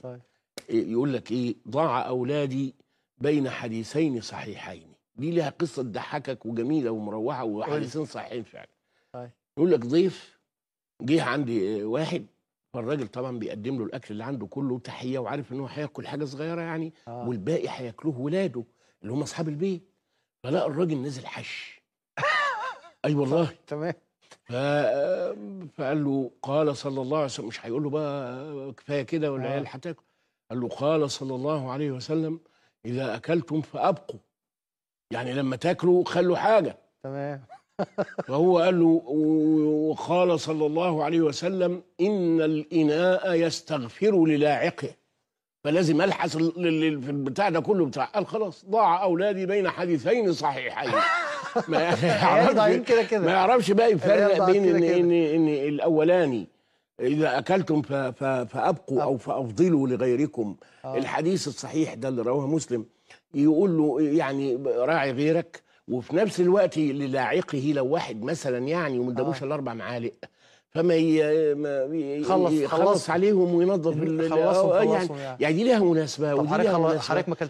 طيب يقول لك ايه ضاع اولادي بين حديثين صحيحين دي لها قصه تضحكك وجميله ومروحه وحديثين صحيحين فعلا طيب. يقول لك ضيف جه عندي واحد فالراجل طبعا بيقدم له الاكل اللي عنده كله تحيه وعارف ان هو هياكل حاجه صغيره يعني آه. والباقي هياكلوه ولاده اللي هم اصحاب البيت فلقى الراجل نزل حش اي والله تمام ف... فقال له قال صلى الله عليه وسلم مش هيقول له بقى كفايه كده والعيال آه. هتاكل قال له قال صلى الله عليه وسلم اذا اكلتم فابقوا يعني لما تاكلوا خلوا حاجه تمام فهو قال له وقال صلى الله عليه وسلم ان الاناء يستغفر للاعقه فلازم الحس ال- ال- ال- في البتاع ده كله بتاع قال خلاص ضاع اولادي بين حديثين صحيحين ما عيالي ضايعين يعرفش كده ما كده يعرفش بقى العيال يفرق ضاعت بين كده ان كده. ان ان الاولاني اذا اكلتم ف- ف- فابقوا او فافضلوا لغيركم آه. الحديث الصحيح ده اللي رواه مسلم يقول له يعني راعي غيرك وفي نفس الوقت للاعقه لو واحد مثلا يعني وما ادالوش آه. الا اربع معالق فما ي... ما ي- خلص- يخلص خلصهم. عليهم وينظف ال- خلصهم آه، يعني خلصهم يعني يعني دي لها مناسبه طب ودي حضرتك لها خل- مناسبه حضرتك ما